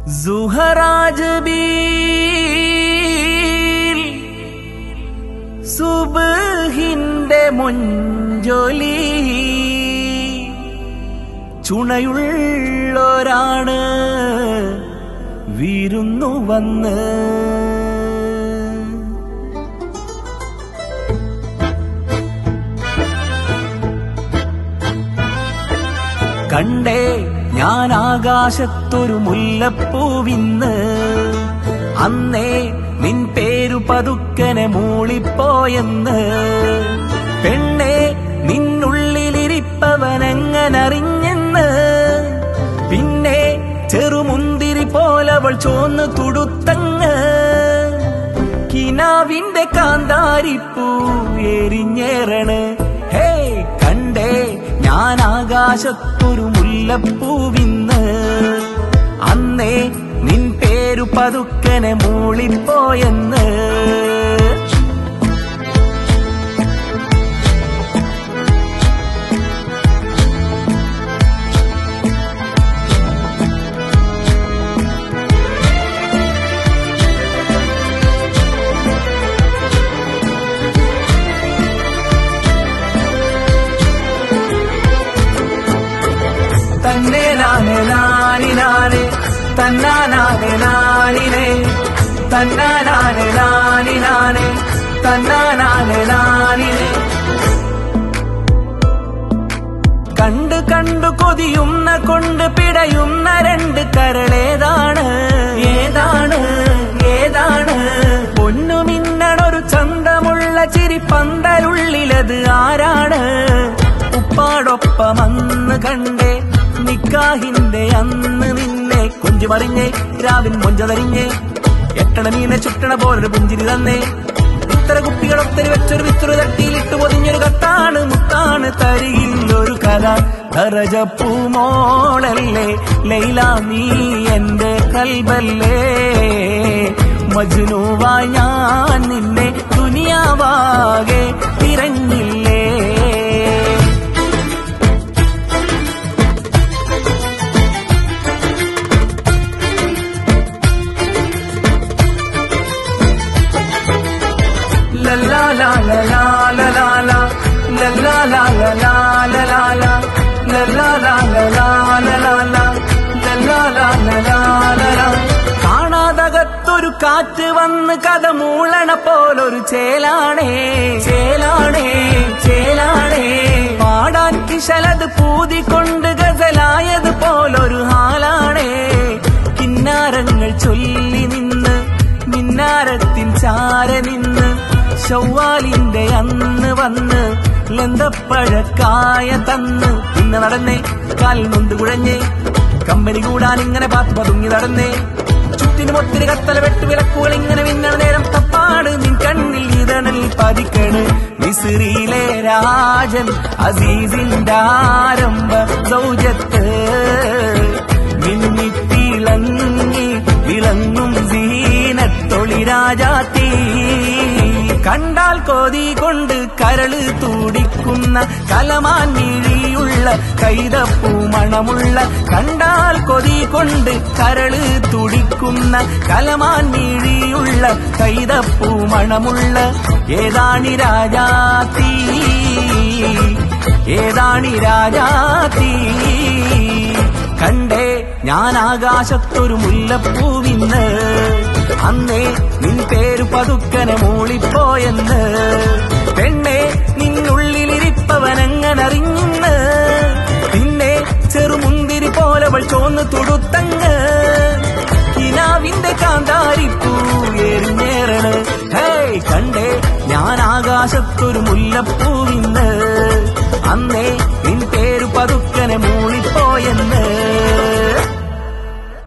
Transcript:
സുഹറാജ് ബീൽ സുബഹിന്റെ മുഞ്ചൊലി ചുണയുള്ളൊരാണ് വിരുന്നു വന്ന് കണ്ടേ ഞാൻ ആകാശത്തൊരു മുല്ലപ്പൂവിന്ന് അന്നേ നിൻ പേരു പതുക്കനെ മൂളിപ്പോയെന്ന് പെണ്ണെ നിന്നുള്ളിലിരിപ്പവനെങ്ങനറിഞ്ഞെന്ന് പിന്നെ ചെറുമുന്തിരി പോലവൾ ചോന്ന് തുടുത്തങ്ങ് കിനാവിന്റെ കാന്താരിപ്പൂ എരിഞ്ഞേറണ് ഹേ കണ്ടേ ഞാൻ ആകാശത്തൊരു മുല്ലപ്പൂവിന്ന് അന്നേ നിൻ പേരു പതുക്കനെ മൂളിപ്പോയെന്ന് തന്നെ നാനെ നാനിനാനെ തന്നാനാനെ നാനിനെ തന്നാനാനെ നാനിനാനെ തന്നാനാനെ നാനിനെ കണ്ട് കണ്ടു കൊതിയുന്ന കൊണ്ട് പിടയുന്ന രണ്ട് കരളേതാണ് ഏതാണ് ഏതാണ് പൊന്നുമിന്നണൊരു ചന്തമുള്ള ചിരി പന്തലുള്ളിലത് ആരാണ് ഉപ്പാടൊപ്പം അന്ന് കണ്ടേ നിക്കാഹിന്റെ അന്ന് നിന്നെ കൊഞ്ചു മറിഞ്ഞേ രാവിൻ മൊഞ്ചതറിഞ്ഞേ എട്ടണ മീനെ ചുട്ടണ പോലൊരു പുഞ്ചിരി തന്നേ ഇത്ര കുപ്പികൾ ഒത്തിരി വെച്ചൊരു വിത്തൊരു തട്ടിയിലിട്ട് പൊതിഞ്ഞൊരു കത്താണ് മുത്താണ് തരികിൽ ഒരു കഥ ധരജപ്പൂമോളല്ലേ ലൈല നീ എന്റെ കൽബല്ലേ മജ്നുവായി ഞാൻ നിന്നെ ദുനിയാവാകെ തിരഞ്ഞില്ലേ La la la la la la la la La la la la la la la la La la la la la la la la La la la la la la la കാണാതകത്തൊരു കാറ്റ് വന്ന് കഥ മൂളണ പോലൊരു ചേലാണേ ചേലാണേ ചേലാണേ പാടാൻ കിശലത് പൂതിക്കൊണ്ട് ഗസലായത് പോലൊരു ഹാലാണേ കിന്നാരങ്ങൾ ചൊല്ലി നിന്ന് മിന്നാരത്തിൻ ചാര നിന്ന് ശൗവാലിന്റെ അന്ന് വന്ന് ലന്തപ്പഴക്കായ തന്ന് പിന്നെ നടന്നേ കാൽ നൊന്ത് കുഴഞ്ഞേ കമ്പനി കൂടാൻ ഇങ്ങനെ പാത്ത് പതുങ്ങി നടന്നേ ചുറ്റിനും ഒത്തിരി കത്തല വെട്ടുവിളക്കുകൾ ഇങ്ങനെ മിന്നണ നേരം തപ്പാട് നിൻ കണ്ണിൽ ഇതണിൽ പതിക്കണ് മിസിറിയിലെ രാജൻ അസീസിന്റെ ആരംഭ സൗജത്ത് മിന്നിത്തിളങ്ങി വിളങ്ങും സീനത്തൊളി രാജാത്തീ കണ്ടാൽ കൊതി കൊണ്ട് കരള് തൂടിക്കുന്ന കലമാൻ മിഴിയുള്ള കൈതപ്പൂ മണമുള്ള കണ്ടാൽ കൊതി കൊണ്ട് കരള് തുടിക്കുന്ന കലമാൻ മിഴിയുള്ള കൈതപ്പൂ മണമുള്ള ഏതാണി രാജാത്തീ ഏതാണി രാജാത്തീ കണ്ടേ ഞാൻ ആകാശത്തൊരു മുല്ലപ്പൂവിന്ന് അന്നേ നിൻ പേരു പതുക്കനെ മൂളിപ്പോയെന്ന് പെണ്ണെ നിന്നുള്ളിലിരിപ്പവനെങ്ങനറിഞ്ഞെന്ന് പിന്നെ ചെറുമുന്തിരി പോലവൾ ചോന്ന് തുടുത്തങ്ങ് കിനാവിന്റെ കാന്താരിപ്പൂ എരിഞ്ഞേറണ് ഹേയ് കണ്ടേ ഞാൻ ആകാശത്തൊരു മുല്ലപ്പൂവിന്ന് അന്നേ നിൻ പേരു പതുക്കനെ മൂളിപ്പോയെന്ന്